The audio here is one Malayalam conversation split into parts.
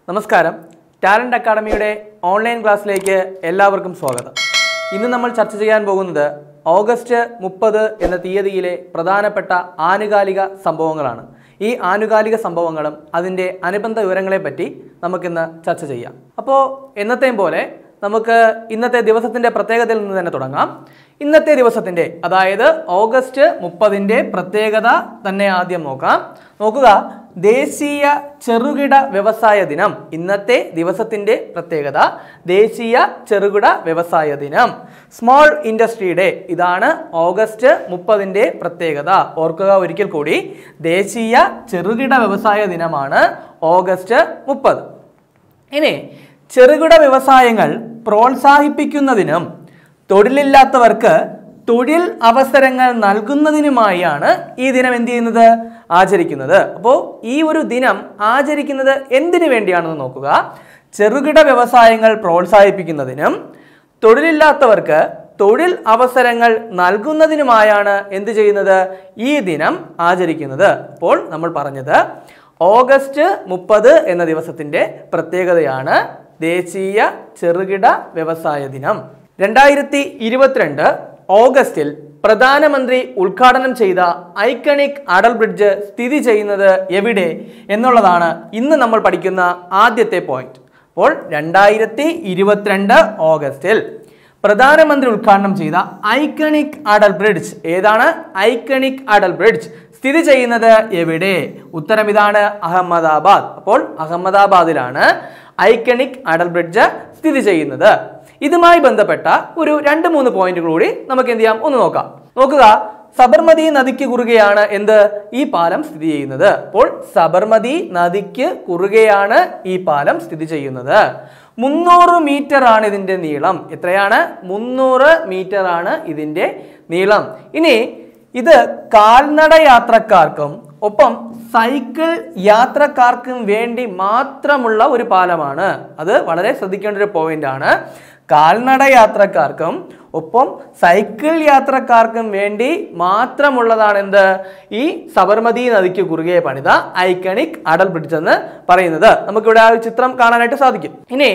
നമസ്കാരം ടാലന്റ് അക്കാഡമിയുടെ ഓൺലൈൻ ക്ലാസ്സിലേക്ക് എല്ലാവർക്കും സ്വാഗതം ഇന്ന് നമ്മൾ ചർച്ച ചെയ്യാൻ പോകുന്നത് ഓഗസ്റ്റ് മുപ്പത് എന്ന തീയതിയിലെ പ്രധാനപ്പെട്ട ആനുകാലിക സംഭവങ്ങളാണ് ഈ ആനുകാലിക സംഭവങ്ങളും അതിൻ്റെ അനുബന്ധ വിവരങ്ങളെ പറ്റി നമുക്കിന്ന് ചർച്ച ചെയ്യാം അപ്പോൾ എന്നത്തെയും പോലെ നമുക്ക് ഇന്നത്തെ ദിവസത്തിന്റെ പ്രത്യേകതയിൽ നിന്ന് തന്നെ തുടങ്ങാം ഇന്നത്തെ ദിവസത്തിന്റെ അതായത് ഓഗസ്റ്റ് മുപ്പതിന്റെ പ്രത്യേകത തന്നെ ആദ്യം നോക്കാം നോക്കുക ദേശീയ ചെറുകിട വ്യവസായ ദിനം ഇന്നത്തെ ദിവസത്തിന്റെ പ്രത്യേകത ദേശീയ ചെറുകിട വ്യവസായ ദിനം സ്മോൾ ഇൻഡസ്ട്രി ഡേ ഇതാണ് ഓഗസ്റ്റ് മുപ്പതിന്റെ പ്രത്യേകത ഓർക്കുക ഒരിക്കൽ കൂടി ദേശീയ ചെറുകിട വ്യവസായ ദിനമാണ് ഓഗസ്റ്റ് മുപ്പത് ഇനി ചെറുകിട വ്യവസായങ്ങൾ പ്രോത്സാഹിപ്പിക്കുന്നതിനും തൊഴിലില്ലാത്തവർക്ക് തൊഴിൽ അവസരങ്ങൾ നൽകുന്നതിനുമായാണ് ഈ ദിനം എന്ത് ചെയ്യുന്നത് ആചരിക്കുന്നത് അപ്പോൾ ഈ ഒരു ദിനം ആചരിക്കുന്നത് എന്തിനു വേണ്ടിയാണെന്ന് നോക്കുക ചെറുകിട വ്യവസായങ്ങൾ പ്രോത്സാഹിപ്പിക്കുന്നതിനും തൊഴിലില്ലാത്തവർക്ക് തൊഴിൽ അവസരങ്ങൾ നൽകുന്നതിനുമായാണ് എന്ത് ചെയ്യുന്നത് ഈ ദിനം ആചരിക്കുന്നത് അപ്പോൾ നമ്മൾ പറഞ്ഞത് ഓഗസ്റ്റ് മുപ്പത് എന്ന ദിവസത്തിന്റെ പ്രത്യേകതയാണ് ദേശീയ ചെറുകിട വ്യവസായ ദിനം രണ്ടായിരത്തി ഇരുപത്തിരണ്ട് ഓഗസ്റ്റിൽ പ്രധാനമന്ത്രി ഉദ്ഘാടനം ചെയ്ത ഐക്കണിക് അടൽ ബ്രിഡ്ജ് സ്ഥിതി ചെയ്യുന്നത് എവിടെ എന്നുള്ളതാണ് ഇന്ന് നമ്മൾ പഠിക്കുന്ന ആദ്യത്തെ പോയിന്റ് അപ്പോൾ രണ്ടായിരത്തി ഇരുപത്തിരണ്ട് ഓഗസ്റ്റിൽ പ്രധാനമന്ത്രി ഉദ്ഘാടനം ചെയ്ത ഐക്കണിക് അടൽ ബ്രിഡ്ജ് ഏതാണ് ഐക്കണിക് അടൽ ബ്രിഡ്ജ് സ്ഥിതി ചെയ്യുന്നത് എവിടെ ഉത്തരം ഇതാണ് അഹമ്മദാബാദ് അപ്പോൾ അഹമ്മദാബാദിലാണ് ഐക്കണിക് അടൽ ബ്രിഡ്ജ് സ്ഥിതി ചെയ്യുന്നത് ഇതുമായി ബന്ധപ്പെട്ട ഒരു രണ്ട് മൂന്ന് പോയിന്റുകൾ കൂടി നമുക്ക് എന്ത് ചെയ്യാം ഒന്ന് നോക്കാം നോക്കുക സബർമതി നദിക്ക് കുറുകെയാണ് എന്ത് ഈ പാലം സ്ഥിതി ചെയ്യുന്നത് അപ്പോൾ സബർമതി നദിക്ക് കുറുകെയാണ് ഈ പാലം സ്ഥിതി ചെയ്യുന്നത് മുന്നൂറ് മീറ്റർ ആണ് ഇതിന്റെ നീളം എത്രയാണ് മുന്നൂറ് മീറ്റർ ആണ് ഇതിന്റെ നീളം ഇനി ഇത് കാൽനട യാത്രക്കാർക്കും ഒപ്പം സൈക്കിൾ യാത്രക്കാർക്കും വേണ്ടി മാത്രമുള്ള ഒരു പാലമാണ് അത് വളരെ ശ്രദ്ധിക്കേണ്ട ഒരു പോയിന്റ് ആണ് കാൽനട യാത്രക്കാർക്കും ഒപ്പം സൈക്കിൾ യാത്രക്കാർക്കും വേണ്ടി മാത്രമുള്ളതാണ് എന്ത് ഈ സബർമതി നദിക്ക് കുറുകെ പണിത ഐക്കണിക് അടൽ ബ്രിഡ്ജ് എന്ന് പറയുന്നത് നമുക്കിവിടെ ആ ഒരു ചിത്രം കാണാനായിട്ട് സാധിക്കും ഇനി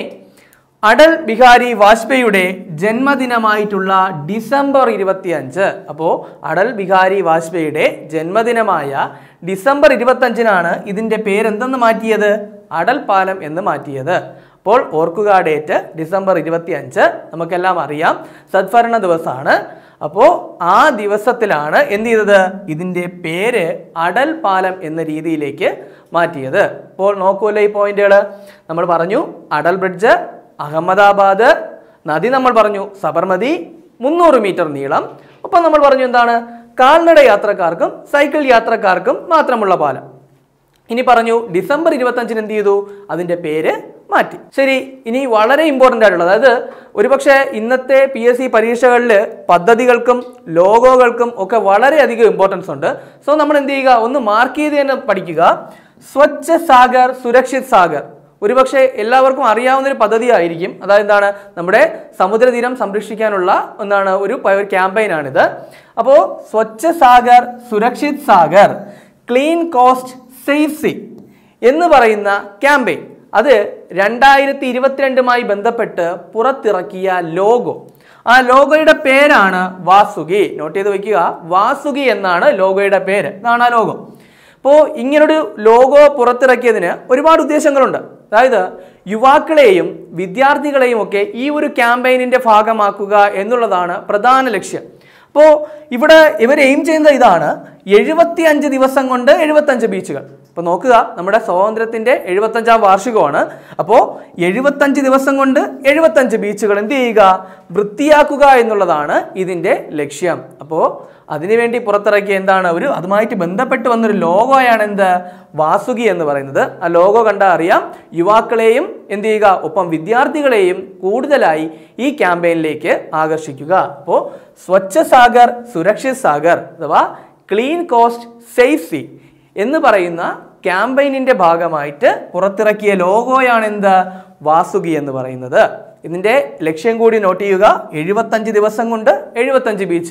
അടൽ ബിഹാരി വാജ്പേയിയുടെ ജന്മദിനമായിട്ടുള്ള ഡിസംബർ ഇരുപത്തിയഞ്ച് അപ്പോൾ അടൽ ബിഹാരി വാജ്പേയിയുടെ ജന്മദിനമായ ഡിസംബർ ഇരുപത്തഞ്ചിനാണ് ഇതിൻ്റെ പേരെന്തെന്ന് മാറ്റിയത് അടൽ പാലം എന്ന് മാറ്റിയത് അപ്പോൾ ഓർക്കുക ഡേറ്റ് ഡിസംബർ ഇരുപത്തിയഞ്ച് നമുക്കെല്ലാം അറിയാം സദ്ഭരണ ദിവസമാണ് അപ്പോൾ ആ ദിവസത്തിലാണ് എന്ത് ചെയ്തത് ഇതിൻ്റെ പേര് അടൽ പാലം എന്ന രീതിയിലേക്ക് മാറ്റിയത് അപ്പോൾ നോക്കൂല്ലേ ഈ പോയിന്റുകൾ നമ്മൾ പറഞ്ഞു അടൽ ബ്രിഡ്ജ് അഹമ്മദാബാദ് നദി നമ്മൾ പറഞ്ഞു സബർമതി മുന്നൂറ് മീറ്റർ നീളം ഒപ്പം നമ്മൾ പറഞ്ഞു എന്താണ് കാൽനട യാത്രക്കാർക്കും സൈക്കിൾ യാത്രക്കാർക്കും മാത്രമുള്ള പാലം ഇനി പറഞ്ഞു ഡിസംബർ ഇരുപത്തഞ്ചിന് എന്ത് ചെയ്തു അതിന്റെ പേര് മാറ്റി ശരി ഇനി വളരെ ഇമ്പോർട്ടൻ്റ് ആയിട്ടുള്ളത് അതായത് ഒരുപക്ഷെ ഇന്നത്തെ പി എസ് സി പരീക്ഷകളിൽ പദ്ധതികൾക്കും ലോഗോകൾക്കും ഒക്കെ വളരെയധികം ഇമ്പോർട്ടൻസ് ഉണ്ട് സോ നമ്മൾ എന്ത് ചെയ്യുക ഒന്ന് മാർക്ക് ചെയ്ത് തന്നെ പഠിക്കുക സ്വച്ഛ സാഗർ സുരക്ഷിത് സാഗർ ഒരുപക്ഷെ എല്ലാവർക്കും അറിയാവുന്ന ഒരു പദ്ധതി ആയിരിക്കും അതായത് എന്താണ് നമ്മുടെ സമുദ്രതീരം സംരക്ഷിക്കാനുള്ള ഒന്നാണ് ഒരു ക്യാമ്പയിനാണിത് അപ്പോൾ Swachh Sagar Surakshit Sagar clean coast safe sea എന്ന് പറയുന്ന ക്യാമ്പയിൻ അത് രണ്ടായിരത്തി ഇരുപത്തിരണ്ടുമായി ബന്ധപ്പെട്ട് പുറത്തിറക്കിയ ലോഗോ ആ ലോഗോയുടെ പേരാണ് വാസുകി നോട്ട് ചെയ്ത് വെക്കുക വാസുകി എന്നാണ് ലോഗോയുടെ പേര് ഇതാണ് ആ ലോഗോ അപ്പോൾ ഇങ്ങനൊരു ലോഗോ പുറത്തിറക്കിയതിന് ഒരുപാട് ഉദ്ദേശങ്ങളുണ്ട് അതായത് യുവാക്കളെയും വിദ്യാർത്ഥികളെയും ഒക്കെ ഈ ഒരു ക്യാമ്പയിനിന്റെ ഭാഗമാക്കുക എന്നുള്ളതാണ് പ്രധാന ലക്ഷ്യം അപ്പോൾ ഇവിടെ ഇവർ എയിം ചെയ്യുന്നത് ഇതാണ് എഴുപത്തി അഞ്ച് ദിവസം കൊണ്ട് എഴുപത്തഞ്ച് ബീച്ചുകൾ അപ്പോൾ നോക്കുക നമ്മുടെ സ്വാതന്ത്ര്യത്തിന്റെ എഴുപത്തഞ്ചാം വാർഷികമാണ് അപ്പോൾ എഴുപത്തഞ്ച് ദിവസം കൊണ്ട് എഴുപത്തഞ്ച് ബീച്ചുകൾ എന്ത് ചെയ്യുക വൃത്തിയാക്കുക എന്നുള്ളതാണ് ഇതിന്റെ ലക്ഷ്യം അപ്പോൾ അതിനുവേണ്ടി പുറത്തിറക്കിയ എന്താണ് ഒരു അതുമായിട്ട് ബന്ധപ്പെട്ട് വന്നൊരു ലോഗോയാണ് എന്ത് വാസുകി എന്ന് പറയുന്നത് ആ ലോഗോ കണ്ടാൽ അറിയാം യുവാക്കളെയും എന്ത് ചെയ്യുക ഒപ്പം വിദ്യാർത്ഥികളെയും കൂടുതലായി ഈ ക്യാമ്പയിനിലേക്ക് ആകർഷിക്കുക അപ്പോൾ സ്വച്ഛ സാഗർ സുരക്ഷിത് സാഗർ അഥവാ ക്ലീൻ കോസ്റ്റ് സേഫ് സി എന്ന് പറയുന്ന ക്യാമ്പയിനിന്റെ ഭാഗമായിട്ട് പുറത്തിറക്കിയ ലോഗോയാണ് എന്ത് വാസുകി എന്ന് പറയുന്നത് ഇതിന്റെ ലക്ഷ്യം കൂടി നോട്ട് ചെയ്യുക എഴുപത്തഞ്ച് ദിവസം കൊണ്ട് എഴുപത്തഞ്ച് ബീച്ചുകൾ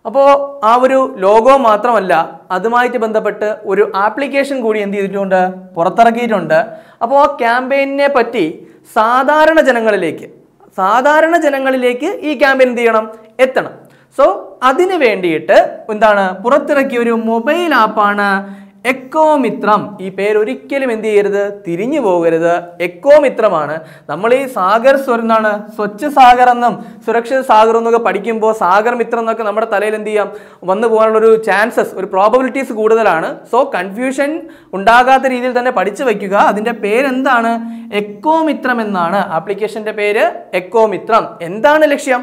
അപ്പോൾ ആ ഒരു ലോഗോ മാത്രമല്ല അതുമായിട്ട് ബന്ധപ്പെട്ട് ഒരു ആപ്ലിക്കേഷൻ കൂടി എന്ത് ചെയ്തിട്ടുണ്ട് പുറത്തിറക്കിയിട്ടുണ്ട് അപ്പോൾ ആ ക്യാമ്പയിനെ പറ്റി സാധാരണ ജനങ്ങളിലേക്ക് സാധാരണ ജനങ്ങളിലേക്ക് ഈ ക്യാമ്പയിൻ എന്ത് ചെയ്യണം എത്തണം സോ അതിന് വേണ്ടിയിട്ട് എന്താണ് പുറത്തിറക്കിയ ഒരു മൊബൈൽ ആപ്പാണ് എക്കോമിത്രം ഈ പേര് ഒരിക്കലും എന്ത് ചെയ്യരുത് തിരിഞ്ഞു പോകരുത് എക്കോമിത്രമാണ് നമ്മൾ ഈ സാഗർ സ്വർ എന്താണ് സ്വച്ഛ സാഗർ എന്നും സുരക്ഷിത സാഗർ എന്നൊക്കെ പഠിക്കുമ്പോൾ സാഗർ മിത്രം എന്നൊക്കെ നമ്മുടെ തലയിൽ എന്ത് ചെയ്യാം വന്നു പോകാനുള്ള ഒരു ചാൻസസ് ഒരു പ്രോബബിലിറ്റീസ് കൂടുതലാണ് സോ കൺഫ്യൂഷൻ ഉണ്ടാകാത്ത രീതിയിൽ തന്നെ പഠിച്ചു വയ്ക്കുക അതിൻ്റെ പേരെന്താണ് എക്കോമിത്രം എന്നാണ് ആപ്ലിക്കേഷൻ്റെ പേര് എക്കോമിത്രം എന്താണ് ലക്ഷ്യം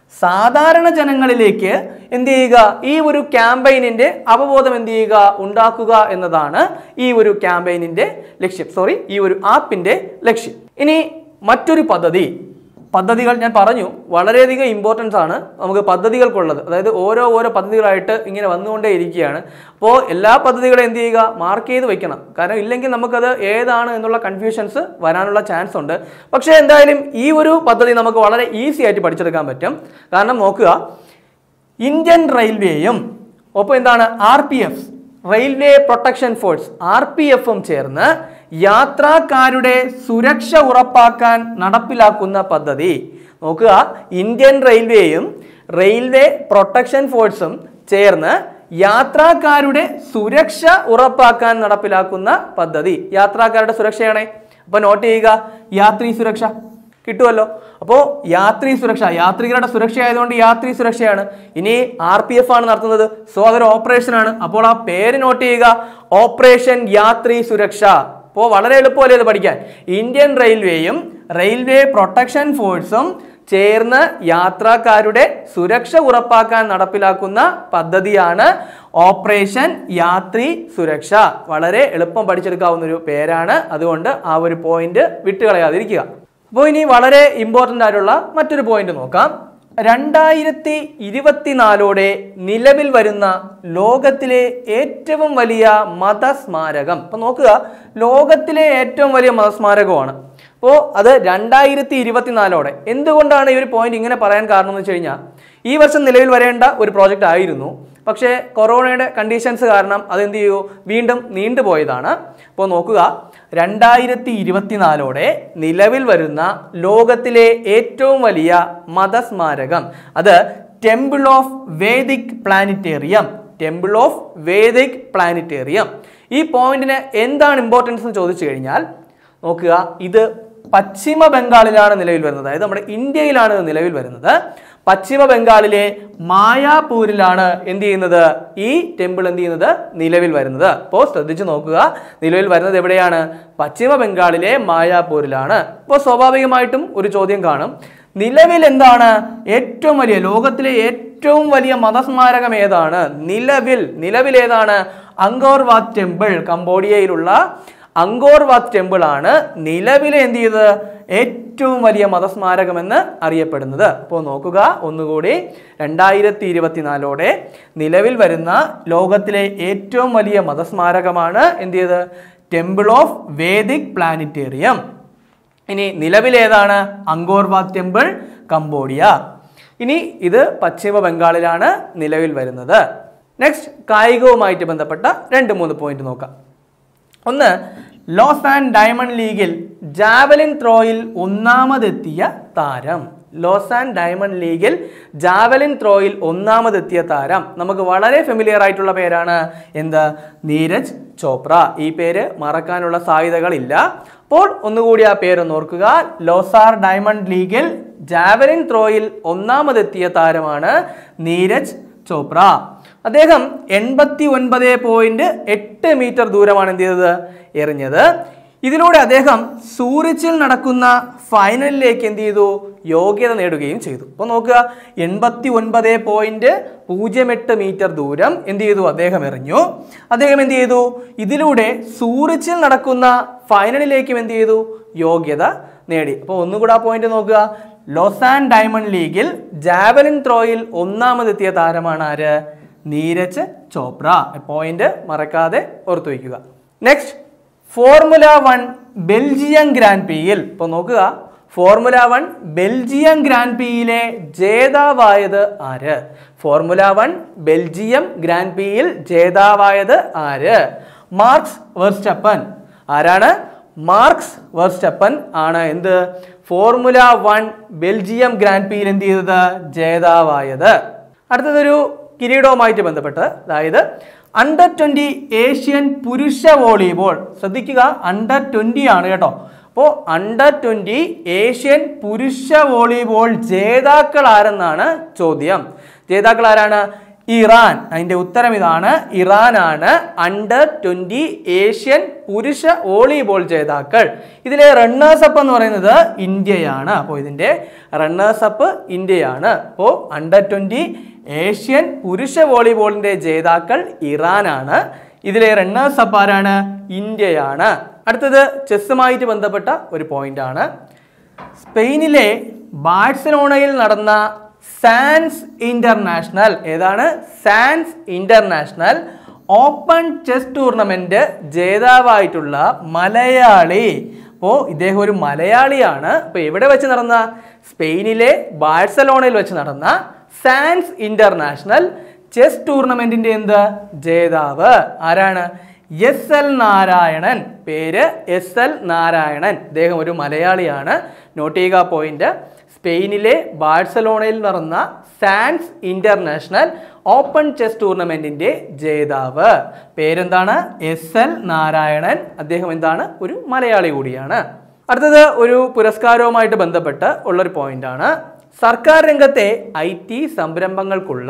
സാധാരണ ജനങ്ങളിലേക്ക് എന്ത് ചെയ്യുക ഈ ഒരു ക്യാമ്പയിനിന്റെ അവബോധം എന്ത് ചെയ്യുക ഉണ്ടാക്കുക എന്നതാണ് ഈ ഒരു ക്യാമ്പയിനിന്റെ ലക്ഷ്യം സോറി ഈ ഒരു ആപ്പിന്റെ ലക്ഷ്യം ഇനി മറ്റൊരു പദ്ധതി പദ്ധതികൾ ഞാൻ പറഞ്ഞു വളരെയധികം ഇമ്പോർട്ടൻസ് ആണ് നമുക്ക് പദ്ധതികൾക്കുള്ളത് അതായത് ഓരോ ഓരോ പദ്ധതികളായിട്ട് ഇങ്ങനെ വന്നുകൊണ്ടേ ഇരിക്കുകയാണ് അപ്പോൾ എല്ലാ പദ്ധതികളും എന്ത് ചെയ്യുക മാർക്ക് ചെയ്ത് വെക്കണം കാരണം ഇല്ലെങ്കിൽ നമുക്കത് ഏതാണ് എന്നുള്ള കൺഫ്യൂഷൻസ് വരാനുള്ള ചാൻസ് ഉണ്ട് പക്ഷേ എന്തായാലും ഈ ഒരു പദ്ധതി നമുക്ക് വളരെ ഈസി ആയിട്ട് പഠിച്ചെടുക്കാൻ പറ്റും കാരണം നോക്കുക ഇന്ത്യൻ റെയിൽവേയും ഒപ്പം എന്താണ് R P F railway protection force R P എഫും ചേർന്ന് യാത്രക്കാരുടെ സുരക്ഷ ഉറപ്പാക്കാൻ നടപ്പിലാക്കുന്ന പദ്ധതി നോക്കുക ഇന്ത്യൻ റെയിൽവേയും റെയിൽവേ പ്രൊട്ടക്ഷൻ ഫോഴ്സും ചേർന്ന് യാത്രക്കാരുടെ സുരക്ഷ ഉറപ്പാക്കാൻ നടപ്പിലാക്കുന്ന പദ്ധതി യാത്രക്കാരുടെ സുരക്ഷയാണേ അപ്പൊ നോട്ട് ചെയ്യുക യാത്രി സുരക്ഷ കിട്ടുമല്ലോ അപ്പോൾ യാത്രി സുരക്ഷ യാത്രികരുടെ സുരക്ഷ ആയതുകൊണ്ട് യാത്രി സുരക്ഷയാണ് ഇനി ആർ പി എഫ് ആണ് നടത്തുന്നത് സോ അതൊരു ഓപ്പറേഷൻ ആണ് അപ്പോൾ ആ പേര് നോട്ട് ചെയ്യുക ഓപ്പറേഷൻ യാത്രി സുരക്ഷ അപ്പോൾ വളരെ എളുപ്പമല്ലേ ഇത് പഠിക്കാൻ ഇന്ത്യൻ റെയിൽവേയും റെയിൽവേ പ്രൊട്ടക്ഷൻ ഫോഴ്സും ചേർന്ന് യാത്രക്കാരുടെ സുരക്ഷ ഉറപ്പാക്കാൻ നടപ്പിലാക്കുന്ന പദ്ധതിയാണ് ഓപ്പറേഷൻ യാത്രി സുരക്ഷ വളരെ എളുപ്പം പഠിച്ചെടുക്കാവുന്ന ഒരു പേരാണ് അതുകൊണ്ട് ആ ഒരു പോയിന്റ് വിട്ടുകളയാതിരിക്കുക അപ്പോൾ ഇനി വളരെ ഇമ്പോർട്ടൻ്റ് ആയിട്ടുള്ള മറ്റൊരു പോയിന്റ് നോക്കാം രണ്ടായിരത്തി ഇരുപത്തിനാലോടെ നിലവിൽ വരുന്ന ലോകത്തിലെ ഏറ്റവും വലിയ മതസ്മാരകം അപ്പൊ നോക്കുക ലോകത്തിലെ ഏറ്റവും വലിയ മതസ്മാരകമാണ് അപ്പോൾ അത് രണ്ടായിരത്തി ഇരുപത്തിനാലോടെ എന്തുകൊണ്ടാണ് ഈ ഒരു പോയിന്റ് ഇങ്ങനെ പറയാൻ കാരണം എന്ന് വെച്ച് കഴിഞ്ഞാൽ ഈ വർഷം നിലവിൽ വരേണ്ട ഒരു പ്രോജക്റ്റ് ആയിരുന്നു പക്ഷേ കൊറോണയുടെ കണ്ടീഷൻസ് കാരണം അതെന്ത് ചെയ്യൂ വീണ്ടും നീണ്ടുപോയതാണ് അപ്പോൾ നോക്കുക രണ്ടായിരത്തി ഇരുപത്തിനാലോടെ നിലവിൽ വരുന്ന ലോകത്തിലെ ഏറ്റവും വലിയ മതസ്മാരകം അത് temple of Vedic planetarium temple of Vedic planetarium ഈ പോയിന്റിന് എന്താണ് ഇമ്പോർട്ടൻസ് എന്ന് ചോദിച്ചു കഴിഞ്ഞാൽ നോക്കുക ഇത് പശ്ചിമ ബംഗാളിലാണ് നിലവിൽ വരുന്നത് അതായത് നമ്മുടെ ഇന്ത്യയിലാണ് ഇത് നിലവിൽ വരുന്നത് പശ്ചിമ ബംഗാളിലെ മായാപൂരിലാണ് എന്ത് ചെയ്യുന്നത് ഈ ടെമ്പിൾ എന്ത് ചെയ്യുന്നത് നിലവിൽ വരുന്നത് അപ്പോൾ ശ്രദ്ധിച്ചു നോക്കുക നിലവിൽ വരുന്നത് എവിടെയാണ് പശ്ചിമ ബംഗാളിലെ മായാപൂരിലാണ് അപ്പോൾ സ്വാഭാവികമായിട്ടും ഒരു ചോദ്യം കാണും നിലവിൽ എന്താണ് ഏറ്റവും വലിയ ലോകത്തിലെ ഏറ്റവും വലിയ മതസ്മാരകം ഏതാണ് നിലവിൽ നിലവിൽ ഏതാണ് അങ്കോർവാത്ത് ടെമ്പിൾ കംബോഡിയയിലുള്ള അങ്കോർവാത്ത് ടെമ്പിൾ ആണ് നിലവിലെ എന്ത് ചെയ്തത് ഏറ്റവും വലിയ മതസ്മാരകമെന്ന് അറിയപ്പെടുന്നത് അപ്പോൾ നോക്കുക ഒന്നുകൂടി രണ്ടായിരത്തി ഇരുപത്തിനാലോടെ നിലവിൽ വരുന്ന ലോകത്തിലെ ഏറ്റവും വലിയ മതസ്മാരകമാണ് എന്ത് ചെയ്തത് ടെമ്പിൾ ഓഫ് വേദിക് പ്ലാനിറ്റേറിയം ഇനി നിലവിലേതാണ് അങ്കോർവാത്ത് ടെമ്പിൾ കംബോഡിയ ഇനി ഇത് പശ്ചിമ ബംഗാളിലാണ് നിലവിൽ വരുന്നത് നെക്സ്റ്റ് കായികവുമായിട്ട് ബന്ധപ്പെട്ട രണ്ട് മൂന്ന് പോയിന്റ് നോക്കാം ഒന്ന് ലോസ് ആൻഡ് ഡയമണ്ട് ലീഗിൽ ജാവലിൻ ത്രോയിൽ ഒന്നാമതെത്തിയ താരം ലോസ് ആൻഡ് ഡയമണ്ട് ലീഗിൽ ജാവലിൻ ത്രോയിൽ ഒന്നാമതെത്തിയ താരം നമുക്ക് വളരെ ഫെമിലിയർ ആയിട്ടുള്ള പേരാണ് എന്ത് നീരജ് ചോപ്ര ഈ പേര് മറക്കാനുള്ള സാധ്യതകളില്ല അപ്പോൾ ഒന്നുകൂടി ആ പേരൊന്ന് ഓർക്കുക ലോസാർ ഡയമണ്ട് ലീഗിൽ ജാവലിൻ ത്രോയിൽ ഒന്നാമതെത്തിയ താരമാണ് നീരജ് ചോപ്ര അദ്ദേഹം എൺപത്തി ഒൻപത് പോയിന്റ് എട്ട് മീറ്റർ ദൂരമാണ് എന്ത് ചെയ്തത് എറിഞ്ഞത് ഇതിലൂടെ അദ്ദേഹം സൂറിച്ചിൽ നടക്കുന്ന ഫൈനലിലേക്ക് എന്ത് ചെയ്തു യോഗ്യത നേടുകയും ചെയ്തു അപ്പോൾ നോക്കുക എൺപത്തി ഒൻപത് പോയിന്റ് പൂജ്യം എട്ട് മീറ്റർ ദൂരം എന്ത് ചെയ്തു അദ്ദേഹം എറിഞ്ഞു അദ്ദേഹം എന്ത് ചെയ്തു ഇതിലൂടെ സൂറിച്ചിൽ നടക്കുന്ന ഫൈനലിലേക്കും എന്ത് ചെയ്തു യോഗ്യത നേടി അപ്പോൾ ഒന്നുകൂടെ ആ പോയിന്റ് നോക്കുക ലോസ് ആൻഡ് ഡയമണ്ട് ലീഗിൽ ജാവലിൻ ത്രോയിൽ ഒന്നാമതെത്തിയ താരമാണ് ആര് നീരജ് ചോപ്ര പോയിന്റ് മറക്കാതെ ഓർത്തു വയ്ക്കുക next formula one Belgium grand പിയിൽ ഇപ്പോൾ നോക്കുക ഫോർമുല വൺ ബെൽജിയം ഗ്രാൻഡ് പിയിലെ ജേതാവായത് ആര് ഫോർമുല വൺ ബെൽജിയം ഗ്രാൻഡ് പിയിൽ ജേതാവായത് ആര് മാർക്സ് വെർസ്റ്റപ്പൻ ആരാണ് മാർക്സ് വെർസ്റ്റപ്പൻ ആണ് എന്ത് ഫോർമുല വൺ ബെൽജിയം ഗ്രാൻഡ് പിയിൽ എന്ത് ചെയ്തത് ജേതാവായത് അടുത്തതൊരു കിരീടവുമായിട്ട് ബന്ധപ്പെട്ട് അതായത് അണ്ടർ ട്വന്റി ഏഷ്യൻ പുരുഷ വോളിബോൾ ശ്രദ്ധിക്കുക അണ്ടർ ട്വന്റി ആണ് കേട്ടോ അപ്പോൾ അണ്ടർ ട്വന്റി ഏഷ്യൻ പുരുഷ വോളിബോൾ ജേതാക്കൾ ആരെന്നാണ് ചോദ്യം ജേതാക്കൾ ആരാണ് ഇറാൻ അതിന്റെ ഉത്തരം ഇതാണ് ഇറാനാണ് അണ്ടർ ട്വന്റി ഏഷ്യൻ പുരുഷ വോളിബോൾ ജേതാക്കൾ ഇതിലെ റണ്ണേഴ്സ് അപ്പ് എന്ന് പറയുന്നത് ഇന്ത്യയാണ് അപ്പോൾ ഇതിന്റെ റണ്ണേഴ്സ് അപ്പ് ഇന്ത്യയാണ് അപ്പോൾ അണ്ടർ ട്വന്റി ഏഷ്യൻ പുരുഷ വോളിബോളിന്റെ ജേതാക്കൾ ഇറാനാണ് ഇതിലെ റണ്ണേഴ്സ് അപ്പ് ആരാണ് ഇന്ത്യയാണ് അടുത്തത് ചെസ്സുമായിട്ട് ബന്ധപ്പെട്ട ഒരു പോയിന്റ് ആണ് സ്പെയിനിലെ ബാഴ്സലോണയിൽ നടന്ന സാൻസ് ഇന്റർനാഷണൽ ഏതാണ് Sants international open chess tournament ജേതാവായിട്ടുള്ള മലയാളി അപ്പോൾ ഇദ്ദേഹം ഒരു മലയാളിയാണ് അപ്പോൾ എവിടെ വെച്ച് നടന്ന സ്പെയിനിലെ ബാഴ്സലോണയിൽ വെച്ച് നടന്ന സാൻസ് ഇന്റർനാഷണൽ ചെസ് ടൂർണമെന്റിന്റെ എന്ത് ജേതാവ് ആരാണ് എസ് എൽ നാരായണൻ പേര് എസ് എൽ നാരായണൻ ഇദ്ദേഹം ഒരു മലയാളിയാണ് നോട്ട് ചെയ്യുക പോയിന്റ് സ്പെയിനിലെ ബാഴ്സലോണയിൽ നടന്ന സാൻസ് ഇന്റർനാഷണൽ ഓപ്പൺ ചെസ് ടൂർണമെന്റിന്റെ ജേതാവ് പേരെന്താണ് എസ് എൽ നാരായണൻ അദ്ദേഹം എന്താണ് ഒരു മലയാളി കൂടിയാണ് അടുത്തത് ഒരു പുരസ്കാരവുമായിട്ട് ബന്ധപ്പെട്ട് ഉള്ളൊരു പോയിന്റ് ആണ് സർക്കാർ രംഗത്തെ ഐ ടി സംരംഭങ്ങൾക്കുള്ള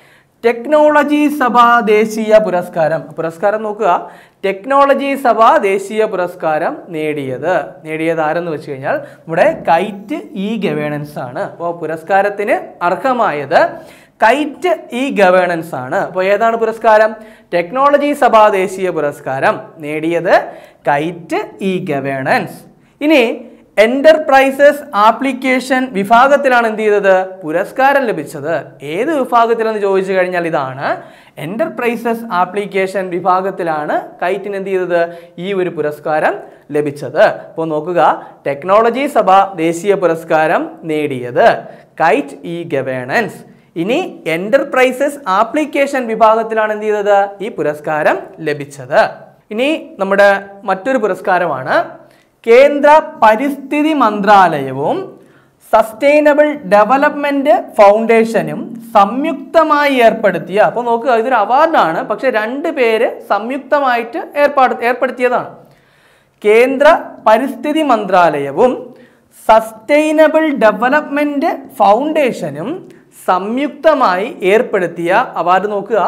ടെക്നോളജി സഭ ദേശീയ പുരസ്കാരം പുരസ്കാരം നോക്കുക ടെക്നോളജി സഭ ദേശീയ പുരസ്കാരം നേടിയത് നേടിയത് ആരെന്ന് വെച്ച് കഴിഞ്ഞാൽ നമ്മുടെ കൈറ്റ് ഇ ഗവേണൻസ് ആണ് അപ്പോൾ പുരസ്കാരത്തിന് അർഹമായത് കൈറ്റ് ഇ ഗവേണൻസ് ആണ് അപ്പോൾ ഏതാണ് പുരസ്കാരം ടെക്നോളജി സഭ ദേശീയ പുരസ്കാരം നേടിയത് കൈറ്റ് ഇ ഗവേണൻസ് ഇനി എന്റർപ്രൈസസ് ആപ്ലിക്കേഷൻ വിഭാഗത്തിലാണ് എന്ത് ചെയ്തത് പുരസ്കാരം ലഭിച്ചത് ഏത് വിഭാഗത്തിലെന്ന് ചോദിച്ചു കഴിഞ്ഞാൽ ഇതാണ് എന്റർപ്രൈസസ് ആപ്ലിക്കേഷൻ വിഭാഗത്തിലാണ് കൈറ്റിന് എന്ത് ചെയ്തത് ഈ ഒരു പുരസ്കാരം ലഭിച്ചത് അപ്പോൾ നോക്കുക ടെക്നോളജി സഭ ദേശീയ പുരസ്കാരം നേടിയത് കൈറ്റ് ഇ ഗവേണൻസ് ഇനി എന്റർപ്രൈസസ് ആപ്ലിക്കേഷൻ വിഭാഗത്തിലാണ് എന്ത് ചെയ്തത് ഈ പുരസ്കാരം ലഭിച്ചത് ഇനി നമ്മുടെ മറ്റൊരു പുരസ്കാരമാണ് കേന്ദ്ര പരിസ്ഥിതി മന്ത്രാലയവും സസ്റ്റൈനബിൾ ഡെവലപ്മെന്റ് ഫൗണ്ടേഷനും സംയുക്തമായി ഏർപ്പെടുത്തിയ അപ്പോൾ നോക്കുക ഇതൊരു അവാർഡാണ് പക്ഷെ രണ്ട് പേര് സംയുക്തമായിട്ട് ഏർപ്പാട് ഏർപ്പെടുത്തിയതാണ് കേന്ദ്ര പരിസ്ഥിതി മന്ത്രാലയവും സസ്റ്റൈനബിൾ ഡെവലപ്മെന്റ് ഫൗണ്ടേഷനും സംയുക്തമായി ഏർപ്പെടുത്തിയ അവാർഡ് നോക്കുക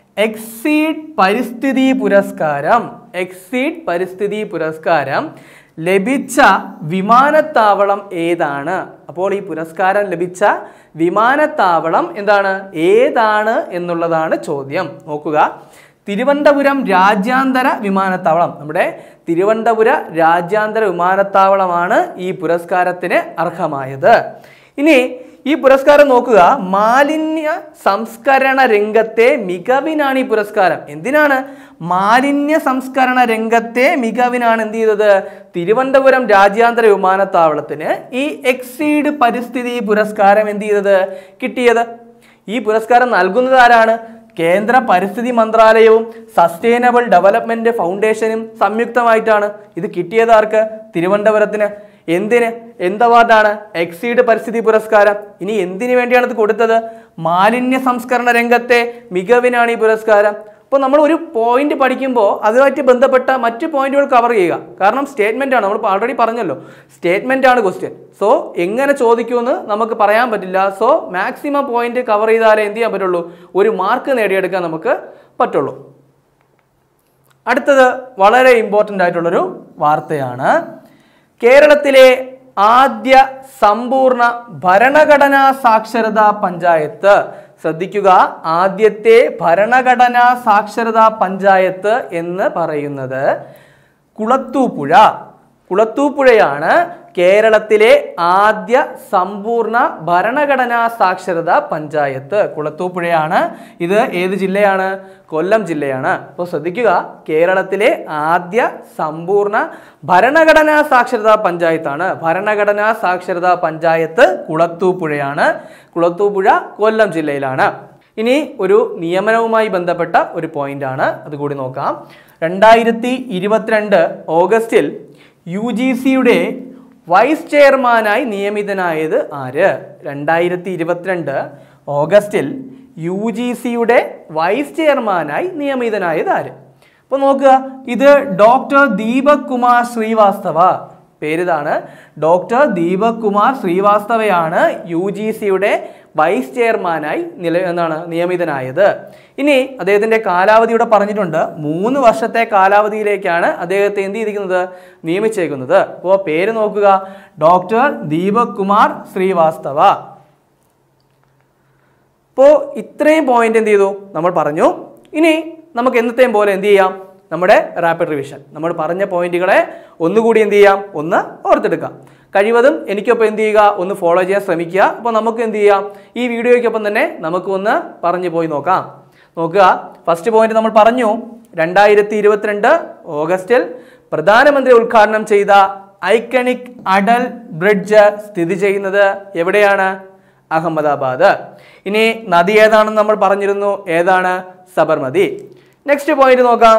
എക്സീഡ് പരിസ്ഥിതി പുരസ്കാരം എക്സീഡ് പരിസ്ഥിതി പുരസ്കാരം ലഭിച്ച വിമാനത്താവളം ഏതാണ് അപ്പോൾ ഈ പുരസ്കാരം ലഭിച്ച വിമാനത്താവളം എന്താണ് ഏതാണ് എന്നുള്ളതാണ് ചോദ്യം നോക്കുക തിരുവനന്തപുരം രാജ്യാന്തര വിമാനത്താവളം നമ്മുടെ തിരുവനന്തപുര രാജ്യാന്തര വിമാനത്താവളമാണ് ഈ പുരസ്കാരത്തിന് അർഹമായത് ഇനി ഈ പുരസ്കാരം നോക്കുക മാലിന്യ സംസ്കരണ രംഗത്തെ മികവിനാണ് ഈ പുരസ്കാരം എന്തിനാണ് മാലിന്യ സംസ്കരണ രംഗത്തെ മികവിനാണ് എന്ത് ചെയ്തത് തിരുവനന്തപുരം രാജ്യാന്തര വിമാനത്താവളത്തിന് ഈ എക്സീഡ് പരിസ്ഥിതി പുരസ്കാരം എന്ത് ചെയ്തത് കിട്ടിയത് ഈ പുരസ്കാരം നൽകുന്നത് ആരാണ് കേന്ദ്ര പരിസ്ഥിതി മന്ത്രാലയവും സസ്റ്റൈനബിൾ ഡെവലപ്മെന്റ് ഫൗണ്ടേഷനും സംയുക്തമായിട്ടാണ് ഇത് കിട്ടിയത് ആർക്ക് തിരുവനന്തപുരത്തിന് എന്തിന് എന്ത് അവാർഡാണ് എക്സീഡ് പരിസ്ഥിതി പുരസ്കാരം ഇനി എന്തിനു വേണ്ടിയാണ് ഇത് കൊടുത്തത് മാലിന്യ സംസ്കരണ രംഗത്തെ മികവിനാണ് ഈ പുരസ്കാരം അപ്പോൾ നമ്മൾ ഒരു പോയിന്റ് പഠിക്കുമ്പോൾ അതുമായിട്ട് ബന്ധപ്പെട്ട മറ്റ് പോയിന്റുകൾ കവർ ചെയ്യുക കാരണം സ്റ്റേറ്റ്മെന്റ് ആണ് നമ്മൾ ഓൾറെഡി പറഞ്ഞല്ലോ സ്റ്റേറ്റ്മെന്റ് ആണ് ക്വസ്റ്റ്യൻ സോ എങ്ങനെ ചോദിക്കുമെന്ന് നമുക്ക് പറയാൻ പറ്റില്ല സോ മാക്സിമം പോയിന്റ് കവർ ചെയ്താലേ എന്ത് ചെയ്യാൻ പറ്റുള്ളൂ ഒരു മാർക്ക് നേടിയെടുക്കാൻ നമുക്ക് പറ്റുള്ളൂ അടുത്തത് വളരെ ഇമ്പോർട്ടൻ്റ് ആയിട്ടുള്ളൊരു വാർത്തയാണ് കേരളത്തിലെ ആദ്യ സമ്പൂർണ്ണ ഭരണഘടനാ സാക്ഷരതാ പഞ്ചായത്ത് ശ്രദ്ധിക്കുക ആദ്യത്തെ ഭരണഘടനാ സാക്ഷരതാ പഞ്ചായത്ത് എന്ന് പറയുന്നത് കുളത്തൂപ്പുഴ കുളത്തൂപ്പുഴയാണ് കേരളത്തിലെ ആദ്യ സമ്പൂർണ്ണ ഭരണഘടനാ സാക്ഷരതാ പഞ്ചായത്ത് കുളത്തൂപ്പുഴയാണ് ഇത് ഏത് ജില്ലയാണ് കൊല്ലം ജില്ലയാണ് അപ്പോൾ ശ്രദ്ധിക്കുക കേരളത്തിലെ ആദ്യ സമ്പൂർണ്ണ ഭരണഘടനാ സാക്ഷരതാ പഞ്ചായത്താണ് ഭരണഘടനാ സാക്ഷരതാ പഞ്ചായത്ത് കുളത്തൂപ്പുഴയാണ് കുളത്തൂപ്പുഴ കൊല്ലം ജില്ലയിലാണ് ഇനി ഒരു നിയമനവുമായി ബന്ധപ്പെട്ട ഒരു പോയിന്റ് ആണ് അത് കൂടി നോക്കാം രണ്ടായിരത്തി ഇരുപത്തിരണ്ട് ഓഗസ്റ്റിൽ യു ജി സിയുടെ വൈസ് ചെയർമാനായി നിയമിതനായത് ആര് രണ്ടായിരത്തി ഇരുപത്തിരണ്ട് ഓഗസ്റ്റിൽ യു ജി സിയുടെ വൈസ് ചെയർമാനായി നിയമിതനായത് ആര് അപ്പോൾ നോക്കുക ഇത് ഡോക്ടർ ദീപക് കുമാർ ശ്രീവാസ്തവ പേരിതാണ് ഡോക്ടർ ദീപക് കുമാർ ശ്രീവാസ്തവയാണ് യു ജി സിയുടെ വൈസ് ചെയർമാനായി നില എന്താണ് നിയമിതനായത് ഇനി അദ്ദേഹത്തിന്റെ കാലാവധി ഇവിടെ പറഞ്ഞിട്ടുണ്ട് മൂന്ന് വർഷത്തെ കാലാവധിയിലേക്കാണ് അദ്ദേഹത്തെ എന്ത് ചെയ്തിരിക്കുന്നത് നിയമിച്ചേക്കുന്നത് അപ്പോൾ പേര് നോക്കുക ഡോക്ടർ ദീപക് കുമാർ ശ്രീവാസ്തവ അപ്പോൾ ഇത്രയും പോയിന്റ് എന്ത് ചെയ്തു നമ്മൾ പറഞ്ഞു ഇനി നമുക്ക് എന്നത്തെയും പോലെ എന്ത് ചെയ്യാം നമ്മുടെ റാപ്പിഡ് റിവിഷൻ നമ്മൾ പറഞ്ഞ പോയിന്റുകളെ ഒന്നുകൂടി എന്ത് ചെയ്യാം ഒന്ന് ഓർത്തെടുക്കാം കഴിവതും എനിക്കൊപ്പം എന്ത് ചെയ്യുക ഒന്ന് ഫോളോ ചെയ്യാൻ ശ്രമിക്കുക അപ്പോൾ നമുക്ക് എന്ത് ചെയ്യാം ഈ വീഡിയോയ്ക്കൊപ്പം തന്നെ നമുക്ക് ഒന്ന് പറഞ്ഞു പോയി നോക്കാം നോക്കുക ഫസ്റ്റ് പോയിന്റ് നമ്മൾ പറഞ്ഞു രണ്ടായിരത്തി ഇരുപത്തിരണ്ട് ഓഗസ്റ്റിൽ പ്രധാനമന്ത്രി ഉദ്ഘാടനം ചെയ്ത ഐക്കണിക് അടൽ ബ്രിഡ്ജ് സ്ഥിതി ചെയ്യുന്നത് എവിടെയാണ് അഹമ്മദാബാദ് ഇനി നദി ഏതാണെന്ന് നമ്മൾ പറഞ്ഞിരുന്നു ഏതാണ് സബർമതി നെക്സ്റ്റ് പോയിന്റ് നോക്കാം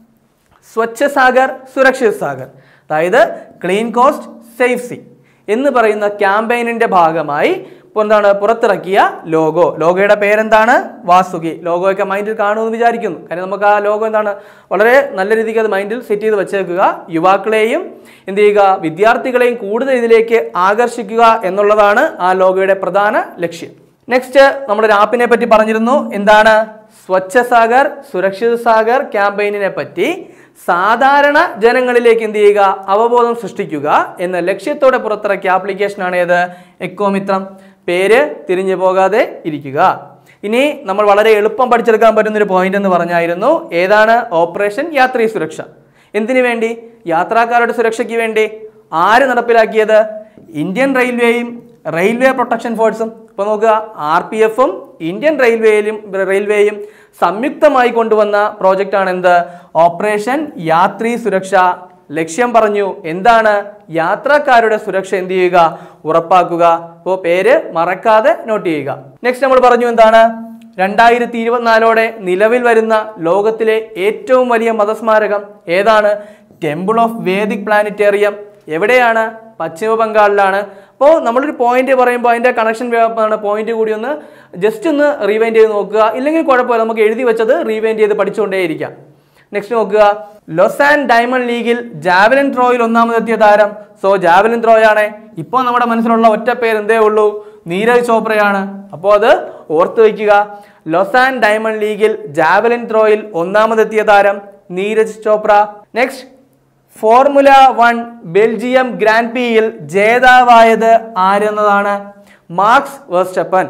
സ്വച്ഛ സാഗർ സുരക്ഷിത് സാഗർ അതായത് ക്ലീൻ കോസ്റ്റ് സേഫ് സി എന്ന് പറയുന്ന ക്യാമ്പയിനിന്റെ ഭാഗമായി ഇപ്പോൾ എന്താണ് പുറത്തിറക്കിയ ലോഗോ ലോഗോയുടെ പേരെന്താണ് വാസുകി ലോഗോയൊക്കെ മൈൻഡിൽ കാണുമെന്ന് വിചാരിക്കുന്നു കാര്യം നമുക്ക് ആ ലോഗോ എന്താണ് വളരെ നല്ല രീതിക്ക് അത് മൈൻഡിൽ സെറ്റ് ചെയ്ത് വെച്ചേക്കുക യുവാക്കളെയും എന്ത് ചെയ്യുക വിദ്യാർത്ഥികളെയും കൂടുതൽ ഇതിലേക്ക് ആകർഷിക്കുക എന്നുള്ളതാണ് ആ ലോഗോയുടെ പ്രധാന ലക്ഷ്യം നെക്സ്റ്റ് നമ്മുടെ ഒരു ആപ്പിനെ പറ്റി പറഞ്ഞിരുന്നു എന്താണ് സ്വച്ഛ സാഗർ സുരക്ഷിത് സാഗർ ക്യാമ്പയിനിനെ പറ്റി സാധാരണ ജനങ്ങളിലേക്ക് എന്ത് ചെയ്യുക അവബോധം സൃഷ്ടിക്കുക എന്ന ലക്ഷ്യത്തോടെ പുറത്തിറക്കിയ ആപ്ലിക്കേഷനാണ് ഏത് എക്കോമിത്രം പേര് തിരിഞ്ഞു പോകാതെ ഇരിക്കുക ഇനി നമ്മൾ വളരെ എളുപ്പം പഠിച്ചെടുക്കാൻ പറ്റുന്ന ഒരു പോയിന്റ് എന്ന് പറഞ്ഞായിരുന്നു ഏതാണ് ഓപ്പറേഷൻ യാത്രീ സുരക്ഷ എന്തിനു വേണ്ടി യാത്രക്കാരുടെ സുരക്ഷയ്ക്ക് വേണ്ടി ആര് നടപ്പിലാക്കിയത് ഇന്ത്യൻ റെയിൽവേയും റെയിൽവേ പ്രൊട്ടക്ഷൻ ഫോഴ്സും ഇപ്പോൾ നോക്കുക ആർ പി എഫും ഇന്ത്യൻ റെയിൽവേയിലും റെയിൽവേയും സംയുക്തമായി കൊണ്ടുവന്ന പ്രോജക്റ്റാണ് എന്ത് ഓപ്പറേഷൻ യാത്രീ സുരക്ഷ ലക്ഷ്യം പറഞ്ഞു എന്താണ് യാത്രക്കാരുടെ സുരക്ഷ എന്ത് ചെയ്യുക ഉറപ്പാക്കുക അപ്പോൾ പേര് മറക്കാതെ നോട്ട് ചെയ്യുക നെക്സ്റ്റ് നമ്മൾ പറഞ്ഞു എന്താണ് രണ്ടായിരത്തി ഇരുപത്തിനാലോടെ നിലവിൽ വരുന്ന ലോകത്തിലെ ഏറ്റവും വലിയ മതസ്മാരകം ഏതാണ് ടെമ്പിൾ ഓഫ് വേദിക് പ്ലാനറ്റേറിയം എവിടെയാണ് പശ്ചിമ ബംഗാളിലാണ് അപ്പോൾ നമ്മളൊരു പോയിന്റ് പറയുമ്പോൾ അതിൻ്റെ കണക്ഷൻ പോയിന്റ് കൂടി ഒന്ന് ജസ്റ്റ് ഒന്ന് റീവൈൻഡ് ചെയ്ത് നോക്കുക ഇല്ലെങ്കിൽ കുഴപ്പമില്ല നമുക്ക് എഴുതി വെച്ചത് റീവൈൻഡ് ചെയ്ത് പഠിച്ചുകൊണ്ടേയിരിക്കാം നെക്സ്റ്റ് നോക്കുക ലൊസാൻ ഡയമണ്ട് ലീഗിൽ ജാവലിൻ ത്രോയിൽ ഒന്നാമതെത്തിയ താരം സോ ജാവലിൻ ത്രോ ആണ് ഇപ്പോൾ നമ്മുടെ മനസ്സിലുള്ള ഒറ്റ പേര് എന്തേ ഉള്ളൂ നീരജ് ചോപ്രയാണ് അപ്പോൾ അത് ഓർത്ത് വയ്ക്കുക ലൊസാൻ ഡയമണ്ട് ലീഗിൽ ജാവലിൻ ത്രോയിൽ ഒന്നാമതെത്തിയ താരം Neeraj Chopra next formula one Belgium grand പിയിൽ ജേതാവായത് ആരെന്നതാണ് Max Verstappen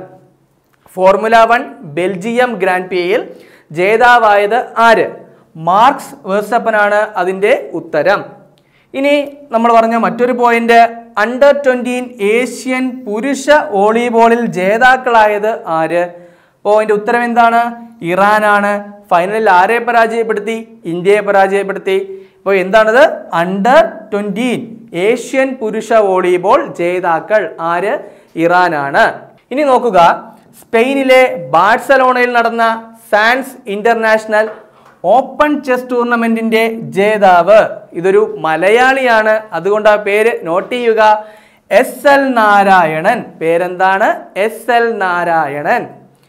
formula one Belgium grand പിയിൽ ജേതാവായത് ആര് മാർക്സ് വേർസ്റ്റപ്പനാണ് അതിൻ്റെ ഉത്തരം ഇനി നമ്മൾ പറഞ്ഞ മറ്റൊരു പോയിന്റ് അണ്ടർ ട്വൻറ്റീൻ ഏഷ്യൻ പുരുഷ വോളിബോളിൽ ജേതാക്കളായത് ആര് അപ്പോൾ അതിൻ്റെ ഉത്തരം എന്താണ് ഇറാനാണ് ഫൈനലിൽ ആരെ പരാജയപ്പെടുത്തി ഇന്ത്യയെ പരാജയപ്പെടുത്തി അപ്പോൾ എന്താണത് അണ്ടർ ട്വൻറ്റീൻ ഏഷ്യൻ പുരുഷ വോളിബോൾ ജേതാക്കൾ ആര് ഇറാനാണ് ഇനി നോക്കുക സ്പെയിനിലെ ബാഴ്സലോണയിൽ നടന്ന സാൻസ് ഇന്റർനാഷണൽ ഓപ്പൺ ചെസ് ടൂർണമെന്റിന്റെ ജേതാവ് ഇതൊരു മലയാളിയാണ് അതുകൊണ്ട് ആ പേര് നോട്ട് ചെയ്യുക എസ് എൽ നാരായണൻ പേരെന്താണ് എസ് എൽ നാരായണൻ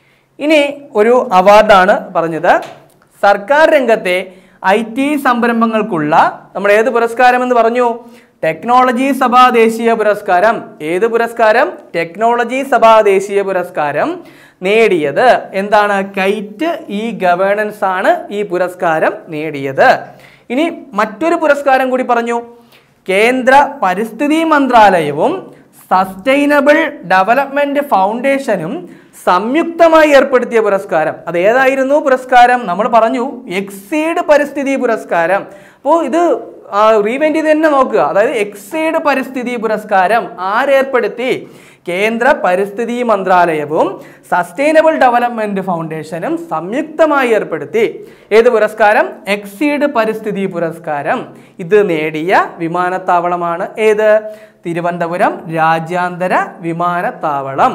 ഇനി ഒരു അവാർഡാണ് പറഞ്ഞത് സർക്കാർ രംഗത്തെ ഐ ടി സംരംഭങ്ങൾക്കുള്ള നമ്മൾ ഏത് പുരസ്കാരം എന്ന് പറഞ്ഞു ടെക്നോളജി സഭാ ദേശീയ പുരസ്കാരം ഏത് പുരസ്കാരം ടെക്നോളജി സഭാ ദേശീയ പുരസ്കാരം നേടിയത് എന്താണ് കൈറ്റ് ഇ ഗവേണൻസ് ആണ് ഈ പുരസ്കാരം നേടിയത് ഇനി മറ്റൊരു പുരസ്കാരം കൂടി പറഞ്ഞു കേന്ദ്ര പരിസ്ഥിതി മന്ത്രാലയവും സസ്റ്റൈനബിൾ ഡെവലപ്മെന്റ് ഫൗണ്ടേഷനും സംയുക്തമായി ഏർപ്പെടുത്തിയ പുരസ്കാരം അത് ഏതായിരുന്നു പുരസ്കാരം നമ്മൾ പറഞ്ഞു എക്സീഡ് പരിസ്ഥിതി പുരസ്കാരം അപ്പോൾ ഇത് റീവെന്റ് ചെയ്ത് തന്നെ നോക്കുക അതായത് എക്സീഡ് പരിസ്ഥിതി പുരസ്കാരം ആരേർപ്പെടുത്തി കേന്ദ്ര പരിസ്ഥിതി മന്ത്രാലയവും സസ്റ്റൈനബിൾ ഡെവലപ്മെന്റ് ഫൗണ്ടേഷനും സംയുക്തമായി ഏർപ്പെടുത്തി ഏത് പുരസ്കാരം എക്സീഡ് പരിസ്ഥിതി പുരസ്കാരം ഇത് നേടിയ വിമാനത്താവളമാണ് ഏത് തിരുവനന്തപുരം രാജ്യാന്തര വിമാനത്താവളം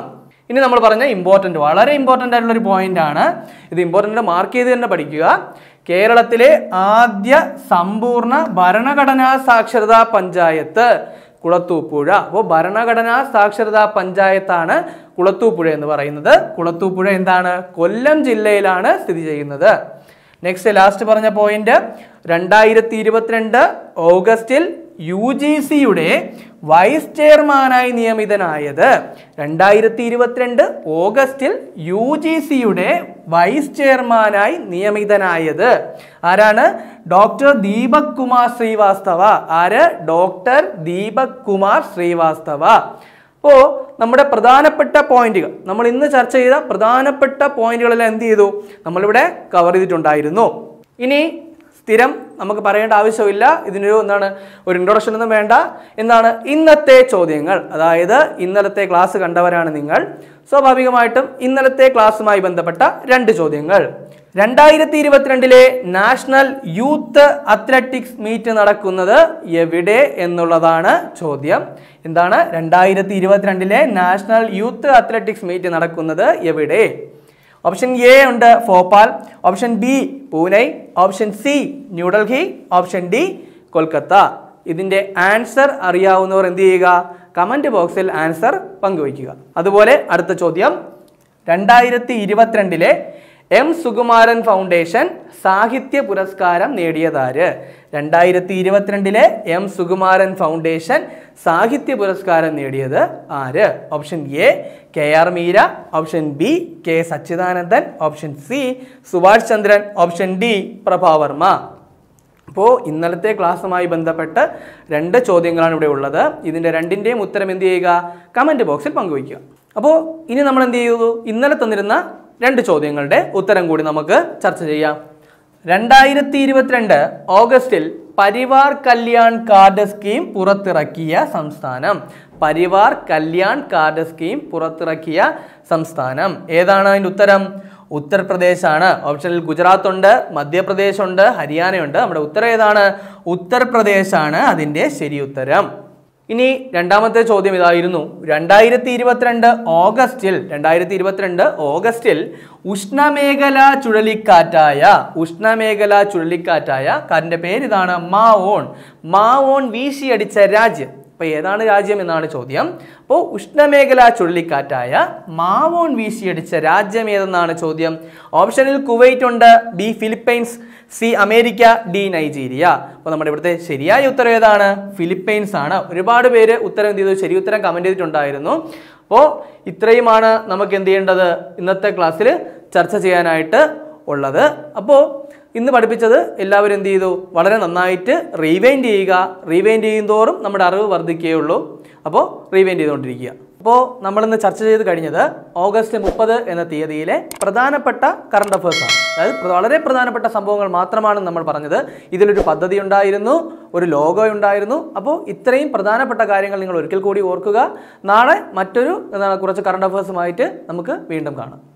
ഇനി നമ്മൾ പറഞ്ഞ ഇമ്പോർട്ടൻ്റ് വളരെ ഇമ്പോർട്ടൻ്റ് ആയിട്ടുള്ള ഒരു പോയിന്റ് ആണ് ഇത് ഇമ്പോർട്ടൻ്റ് മാർക്ക് ചെയ്ത് തന്നെ പഠിക്കുക കേരളത്തിലെ ആദ്യ സമ്പൂർണ്ണ ഭരണഘടനാ സാക്ഷരതാ പഞ്ചായത്ത് കുളത്തൂപ്പുഴ അപ്പോൾ ഭരണഘടനാ സാക്ഷരതാ പഞ്ചായത്താണ് കുളത്തൂപ്പുഴ എന്ന് പറയുന്നത് കുളത്തൂപ്പുഴ എന്താണ് കൊല്ലം ജില്ലയിലാണ് സ്ഥിതി ചെയ്യുന്നത് നെക്സ്റ്റ് ലാസ്റ്റ് പറഞ്ഞ പോയിന്റ് രണ്ടായിരത്തി ഇരുപത്തിരണ്ട് ഓഗസ്റ്റിൽ യു ജി സിയുടെ വൈസ് ചെയർമാനായി നിയമിതനായത് രണ്ടായിരത്തി ഇരുപത്തിരണ്ട് ഓഗസ്റ്റിൽ യു ജി സിയുടെ വൈസ് ചെയർമാനായി നിയമിതനായത് ആരാണ് ഡോക്ടർ ദീപക് കുമാർ ശ്രീവാസ്തവ ആര് ഡോക്ടർ ദീപക് കുമാർ ശ്രീവാസ്തവ അപ്പോൾ നമ്മുടെ പ്രധാനപ്പെട്ട പോയിന്റുകൾ നമ്മൾ ഇന്ന് ചർച്ച ചെയ്ത പ്രധാനപ്പെട്ട പോയിന്റുകളെല്ലാം എന്ത് ചെയ്തു നമ്മളിവിടെ കവർ ചെയ്തിട്ടുണ്ടായിരുന്നു ഇനി സ്ഥിരം നമുക്ക് പറയേണ്ട ആവശ്യമില്ല ഇതിനൊരു എന്താണ് ഒരു ഇൻട്രൊഡക്ഷൻ ഒന്നും വേണ്ട എന്താണ് ഇന്നത്തെ ചോദ്യങ്ങൾ അതായത് ഇന്നലത്തെ ക്ലാസ് കണ്ടവരാണ് നിങ്ങൾ സ്വാഭാവികമായിട്ടും ഇന്നലത്തെ ക്ലാസ്സുമായി ബന്ധപ്പെട്ട രണ്ട് ചോദ്യങ്ങൾ രണ്ടായിരത്തി ഇരുപത്തിരണ്ടിലെ നാഷണൽ യൂത്ത് അത്ലറ്റിക്സ് മീറ്റ് നടക്കുന്നത് എവിടെ എന്നുള്ളതാണ് ചോദ്യം എന്താണ് രണ്ടായിരത്തി ഇരുപത്തിരണ്ടിലെ നാഷണൽ യൂത്ത് അത്ലറ്റിക്സ് മീറ്റ് നടക്കുന്നത് എവിടെ ഓപ്ഷൻ എ ഉണ്ട് Bhopal option B Pune option C New Delhi option D Kolkata ഇതിൻ്റെ ആൻസർ അറിയാവുന്നവർ എന്ത് ചെയ്യുക കമൻറ്റ് ബോക്സിൽ ആൻസർ പങ്കുവയ്ക്കുക അതുപോലെ അടുത്ത ചോദ്യം രണ്ടായിരത്തി ഇരുപത്തിരണ്ടിലെ എം സുകുമാരൻ ഫൗണ്ടേഷൻ സാഹിത്യ പുരസ്കാരം നേടിയതാര് രണ്ടായിരത്തി ഇരുപത്തിരണ്ടിലെ എം സുകുമാരൻ ഫൗണ്ടേഷൻ സാഹിത്യ പുരസ്കാരം നേടിയത് ആര് option A K R Meera option B K Sachidanandan option C Subhash Chandran option D Prabha Varma അപ്പോൾ ഇന്നലത്തെ ക്ലാസ്സുമായി ബന്ധപ്പെട്ട് രണ്ട് ചോദ്യങ്ങളാണ് ഇവിടെ ഉള്ളത് ഇതിൻ്റെ രണ്ടിൻ്റെയും ഉത്തരം എന്ത് ചെയ്യുക കമൻറ്റ് ബോക്സിൽ പങ്കുവയ്ക്കുക അപ്പോൾ ഇനി നമ്മൾ എന്ത് ചെയ്തു ഇന്നലെ തന്നിരുന്ന രണ്ട് ചോദ്യങ്ങളുടെ ഉത്തരം കൂടി നമുക്ക് ചർച്ച ചെയ്യാം രണ്ടായിരത്തി ഇരുപത്തിരണ്ട് ഓഗസ്റ്റിൽ പരിവാർ കല്യാൺ കാർഡ് സ്കീം പുറത്തിറക്കിയ സംസ്ഥാനം പരിവാർ കല്യാൺ കാർഡ് സ്കീം പുറത്തിറക്കിയ സംസ്ഥാനം ഏതാണ് അതിൻ്റെ ഉത്തരം ഉത്തർപ്രദേശാണ് ഓപ്ഷനിൽ ഗുജറാത്ത് ഉണ്ട് മധ്യപ്രദേശ് ഉണ്ട് ഹരിയാനയുണ്ട് നമ്മുടെ ഉത്തരം ഏതാണ് ഉത്തർപ്രദേശാണ് അതിൻ്റെ ശരി ഉത്തരം ഇനി രണ്ടാമത്തെ ചോദ്യം ഇതായിരുന്നു രണ്ടായിരത്തി ഇരുപത്തിരണ്ട് ഓഗസ്റ്റിൽ രണ്ടായിരത്തി ഇരുപത്തിരണ്ട് ഓഗസ്റ്റിൽ ഉഷ്ണമേഖല ചുഴലിക്കാറ്റായ ഉഷ്ണമേഖല ചുഴലിക്കാറ്റായ കാറ്റിന്റെ പേര് ഇതാണ് മാവോൺ മാവോൺ വീശിയടിച്ച രാജ്യം അപ്പൊ ഏതാണ് രാജ്യം എന്നാണ് ചോദ്യം അപ്പോൾ ഉഷ്ണമേഖല ചുഴലിക്കാറ്റായ മാവോൺ വീശിയടിച്ച രാജ്യം ഏതെന്നാണ് ചോദ്യം ഓപ്ഷനിൽ കുവൈറ്റ് ഉണ്ട് B Philippines C America D Nigeria അപ്പോൾ നമ്മുടെ ഇവിടുത്തെ ശരിയായ ഉത്തരം ഏതാണ് ഫിലിപ്പൈൻസ് ആണ് ഒരുപാട് പേര് ഉത്തരം എന്ത് ചെയ്തു ശരി ഉത്തരം കമന്റ് ചെയ്തിട്ടുണ്ടായിരുന്നു അപ്പോൾ ഇത്രയുമാണ് നമുക്ക് എന്ത് ചെയ്യേണ്ടത് ഇന്നത്തെ ക്ലാസ്സിൽ ചർച്ച ചെയ്യാനായിട്ട് ഉള്ളത് അപ്പോൾ ഇന്ന് പഠിപ്പിച്ചത് എല്ലാവരും എന്ത് ചെയ്തു വളരെ നന്നായിട്ട് റീവൈൻഡ് ചെയ്യുക റീവൈൻഡ് ചെയ്യുന്തോറും നമ്മുടെ അറിവ് വർദ്ധിക്കുകയുള്ളൂ അപ്പോൾ റീവൈൻഡ് ചെയ്തുകൊണ്ടിരിക്കുക അപ്പോൾ നമ്മളിന്ന് ചർച്ച ചെയ്ത് കഴിഞ്ഞത് ഓഗസ്റ്റ് മുപ്പത് എന്ന തീയതിയിലെ പ്രധാനപ്പെട്ട കറണ്ട് അഫേഴ്സ് ആണ് അതായത് പ്ര- വളരെ പ്രധാനപ്പെട്ട സംഭവങ്ങൾ മാത്രമാണ് നമ്മൾ പറഞ്ഞത് ഇതിലൊരു പദ്ധതി ഉണ്ടായിരുന്നു ഒരു ലോഗോ ഉണ്ടായിരുന്നു അപ്പോൾ ഇത്രയും പ്രധാനപ്പെട്ട കാര്യങ്ങൾ നിങ്ങൾ ഒരിക്കൽ കൂടി ഓർക്കുക നാളെ മറ്റൊരു എന്താണ് കുറച്ച് കറണ്ട് അഫേഴ്സുമായിട്ട് നമുക്ക് വീണ്ടും കാണാം